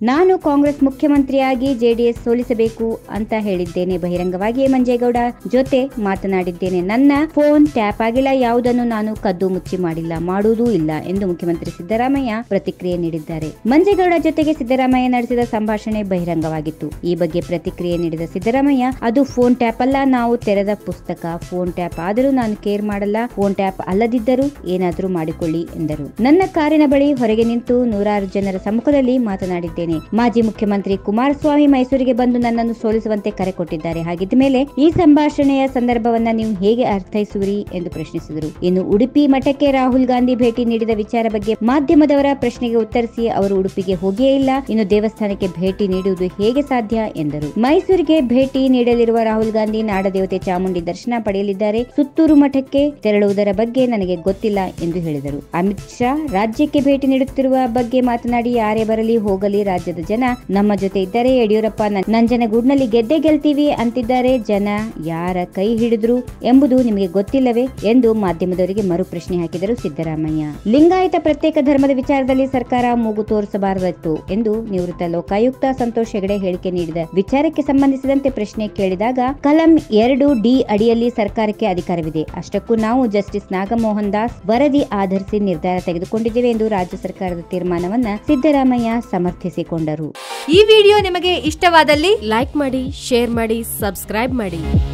ನಾನು ಕಾಂಗ್ರೆಸ್ ಮುಖ್ಯಮಂತ್ರಿಯಾಗಿ ಜೆಡಿಎಸ್ ಸೋಲಿಸಬೇಕು ಅಂತ ಹೇಳಿದ್ದೇನೆ ಬಹಿರಂಗವಾಗಿ ಮಂಜೇಗೌಡ ಜೊತೆ ಮಾತನಾಡಿದ್ದೇನೆ ನನ್ನ ಫೋನ್ ಟ್ಯಾಪ್ ಆಗಿಲ್ಲ ಯಾವುದನ್ನು ನಾನು ಕದ್ದು ಮುಚ್ಚಿ ಮಾಡಿಲ್ಲ ಮಾಡುವುದೂ ಇಲ್ಲ ಎಂದು ಮುಖ್ಯಮಂತ್ರಿ ಸಿದ್ದರಾಮಯ್ಯ ಪ್ರತಿಕ್ರಿಯೆ ನೀಡಿದ್ದಾರೆ ಮಂಜೇಗೌಡ ಜೊತೆಗೆ ಸಿದ್ದರಾಮಯ್ಯ ನಡೆಸಿದ ಸಂಭಾಷಣೆ ಬಹಿರಂಗವಾಗಿತ್ತು ಈ ಬಗ್ಗೆ ಪ್ರತಿಕ್ರಿಯೆ ನೀಡಿದ ಸಿದ್ದರಾಮಯ್ಯ ಅದು ಫೋನ್ ಟ್ಯಾಪ್ ಅಲ್ಲ ನಾವು ತೆರೆದ ಪುಸ್ತಕ ಫೋನ್ ಟ್ಯಾಪ್ ಆದರೂ ನಾನು ಕೇರ್ ಮಾಡಲ್ಲ ಫೋನ್ ಟ್ಯಾಪ್ ಅಲ್ಲದಿದ್ದರೂ ಏನಾದರೂ ಮಾಡಿಕೊಳ್ಳಿ ಎಂದರು ನನ್ನ ಕಾರಿನ ಬಳಿ ಹೊರಗೆ ನಿಂತು ನೂರಾರು ಜನರ ಸಮ್ಮುಖದಲ್ಲಿ ಮಾತನಾಡಿದ್ದೇನೆ ಮಾಜಿ ಮುಖ್ಯಮಂತ್ರಿ ಕುಮಾರಸ್ವಾಮಿ ಮೈಸೂರಿಗೆ ಬಂದು ನನ್ನನ್ನು ಸೋಲಿಸುವಂತೆ ಕರೆ ಕೊಟ್ಟಿದ್ದಾರೆ ಹಾಗಿದ್ದ ಮೇಲೆ ಈ ಸಂಭಾಷಣೆಯ ಸಂದರ್ಭವನ್ನ ನೀವು ಹೇಗೆ ಅರ್ಥೈಸುವಿರಿ ಎಂದು ಪ್ರಶ್ನಿಸಿದರು ಇನ್ನು ಉಡುಪಿ ಮಠಕ್ಕೆ ರಾಹುಲ್ ಗಾಂಧಿ ಭೇಟಿ ನೀಡಿದ ವಿಚಾರ ಬಗ್ಗೆ ಮಾಧ್ಯಮದವರ ಪ್ರಶ್ನೆಗೆ ಉತ್ತರಿಸಿ ಅವರು ಉಡುಪಿಗೆ ಹೋಗಿಯೇ ಇಲ್ಲ ಇನ್ನು ದೇವಸ್ಥಾನಕ್ಕೆ ಭೇಟಿ ನೀಡುವುದು ಹೇಗೆ ಸಾಧ್ಯ ಎಂದರು ಮೈಸೂರಿಗೆ ಭೇಟಿ ನೀಡಲಿರುವ ರಾಹುಲ್ ಗಾಂಧಿ ನಾಡದೇವತೆ ಚಾಮುಂಡಿ ದರ್ಶನ ಪಡೆಯಲಿದ್ದಾರೆ ಸುತ್ತೂರು ಮಠಕ್ಕೆ ತೆರಳುವುದರ ಬಗ್ಗೆ ನನಗೆ ಗೊತ್ತಿಲ್ಲ ಎಂದು ಹೇಳಿದರು ಅಮಿತ್ ಶಾ ರಾಜ್ಯಕ್ಕೆ ಭೇಟಿ ನೀಡುತ್ತಿರುವ ಬಗ್ಗೆ ಮಾತನಾಡಿ ಯಾರೇ ಬರಲಿ ಹೋಗಲಿ ರಾಜ್ಯದ ಜನ ನಮ್ಮ ಜೊತೆ ಇದ್ದಾರೆ ಯಡಿಯೂರಪ್ಪ ನ- ನಂಜನಗೂಡ್ನಲ್ಲಿ ಗೆದ್ದೆ ಗೆಲ್ತೀವಿ ಅಂತಿದ್ದಾರೆ ಜನ ಯಾರ ಕೈ ಹಿಡಿದ್ರು ಎಂಬುದು ನಿಮಗೆ ಗೊತ್ತಿಲ್ಲವೇ ಎಂದು ಮಾಧ್ಯಮದವರಿಗೆ ಮರು ಪ್ರಶ್ನೆ ಹಾಕಿದರು ಸಿದ್ದರಾಮಯ್ಯ ಲಿಂಗಾಯತ ಪ್ರತ್ಯೇಕ ಧರ್ಮದ ವಿಚಾರದಲ್ಲಿ ಸರ್ಕಾರ ಮೂಗು ತೋರಿಸಬಾರದಿತ್ತು ಎಂದು ನಿವೃತ್ತ ಲೋಕಾಯುಕ್ತ ಸಂತೋಷ್ ಹೆಗಡೆ ಹೇಳಿಕೆ ನೀಡಿದ ವಿಚಾರಕ್ಕೆ ಸಂಬಂಧಿಸಿದಂತೆ ಪ್ರಶ್ನೆ ಕೇಳಿದಾಗ ಕಲಂ ಎರಡು ಡಿ ಅಡಿಯಲ್ಲಿ ಸರ್ಕಾರಕ್ಕೆ ಅಧಿಕಾರವಿದೆ ಅಷ್ಟಕ್ಕೂ ನಾವು ಜಸ್ಟಿಸ್ ನಾಗಮೋಹನ್ ದಾಸ್ ವರದಿ ಆಧರಿಸಿ ನಿರ್ಧಾರ ತೆಗೆದುಕೊಂಡಿದ್ದೇವೆ ಎಂದು ರಾಜ್ಯ ಸರ್ಕಾರದ ತೀರ್ಮಾನವನ್ನ ಸಿದ್ದರಾಮಯ್ಯ ಸಮರ್ಥಿಸಿಕೊಂಡರು ಈ ವಿಡಿಯೋ ನಿಮಗೆ ಇಷ್ಟವಾದಲ್ಲಿ ಲೈಕ್ ಮಾಡಿ ಶೇರ್ ಮಾಡಿ ಸಬ್ಸ್ಕ್ರೈಬ್ ಮಾಡಿ